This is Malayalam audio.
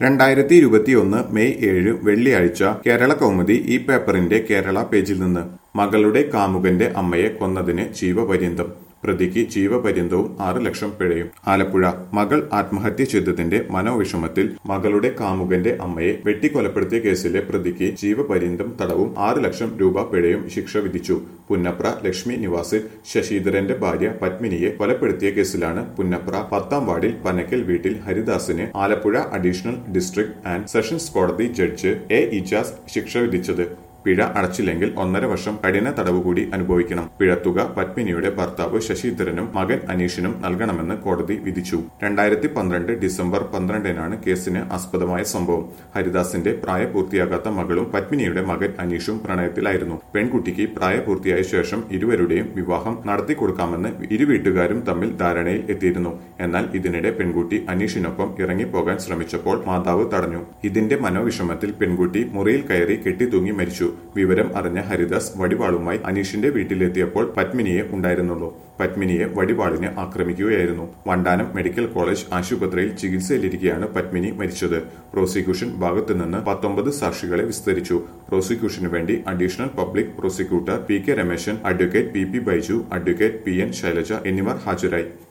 രണ്ടായിരത്തി ഇരുപത്തിയൊന്ന് മെയ് ഏഴ് വെള്ളിയാഴ്ച കേരള കൗമുദി ഈ പേപ്പറിന്റെ കേരള പേജിൽ നിന്ന് മകളുടെ കാമുകന്റെ അമ്മയെ കൊന്നതിന് ജീവപര്യന്തം പ്രതിക്ക് ജീവപര്യന്തവും ആറ് ലക്ഷം പിഴയും ആലപ്പുഴ മകൾ ആത്മഹത്യ ചെയ്തതിന്റെ മനോവിഷമത്തിൽ മകളുടെ കാമുകന്റെ അമ്മയെ വെട്ടിക്കൊലപ്പെടുത്തിയ കേസിലെ പ്രതിക്ക് ജീവപര്യന്തം തടവും ആറ് ലക്ഷം രൂപ പിഴയും ശിക്ഷ വിധിച്ചു പുന്നപ്ര ലക്ഷ്മി നിവാസിൽ ശശീധരന്റെ ഭാര്യ പത്മിനിയെ കൊലപ്പെടുത്തിയ കേസിലാണ് പുന്നപ്ര പത്താം വാർഡിൽ പനക്കൽ വീട്ടിൽ ഹരിദാസിന് Alappuzha additional district and sessions കോടതി ജഡ്ജ് എ ഇജാസ് ശിക്ഷ വിധിച്ചത് പിഴ അടച്ചില്ലെങ്കിൽ ഒന്നര വർഷം കഠിന തടവ് കൂടി അനുഭവിക്കണം പിഴത്തുക പത്മിനിയുടെ ഭർത്താവ് ശശിധരനും മകൻ അനീഷിനും നൽകണമെന്ന് കോടതി വിധിച്ചു രണ്ടായിരത്തി പന്ത്രണ്ട് ഡിസംബർ പന്ത്രണ്ടിനാണ് കേസിന് ആസ്പദമായ സംഭവം ഹരിദാസിന്റെ പ്രായപൂർത്തിയാകാത്ത മകളും പത്മിനിയുടെ മകൻ അനീഷും പ്രണയത്തിലായിരുന്നു പെൺകുട്ടിക്ക് പ്രായപൂർത്തിയായ ശേഷം ഇരുവരുടെയും വിവാഹം നടത്തിക്കൊടുക്കാമെന്ന് ഇരു വീട്ടുകാരും തമ്മിൽ ധാരണയിൽ എത്തിയിരുന്നു എന്നാൽ ഇതിനിടെ പെൺകുട്ടി അനീഷിനൊപ്പം ഇറങ്ങിപ്പോകാൻ ശ്രമിച്ചപ്പോൾ മാതാവ് തടഞ്ഞു ഇതിന്റെ മനോവിഷമത്തിൽ പെൺകുട്ടി മുറിയിൽ കയറി കെട്ടിത്തൂങ്ങി മരിച്ചു വിവരം അറിഞ്ഞ ഹരിദാസ് വടിവാളുമായി അനീഷിന്റെ വീട്ടിലെത്തിയപ്പോൾ പത്മിനിയെ ഉണ്ടായിരുന്നുള്ളൂ പത്മിനിയെ വടിവാളിന് ആക്രമിക്കുകയായിരുന്നു വണ്ടാനം മെഡിക്കൽ കോളേജ് ആശുപത്രിയിൽ ചികിത്സയിലിരിക്കെയാണ് പത്മിനി മരിച്ചത് പ്രോസിക്യൂഷൻ ഭാഗത്തുനിന്ന് പത്തൊമ്പത് സാക്ഷികളെ വിസ്തരിച്ചു പ്രോസിക്യൂഷനു വേണ്ടി additional public prosecutor P K Rameshan advocate P P Baiju advocate P N Shailaja എന്നിവർ ഹാജരായി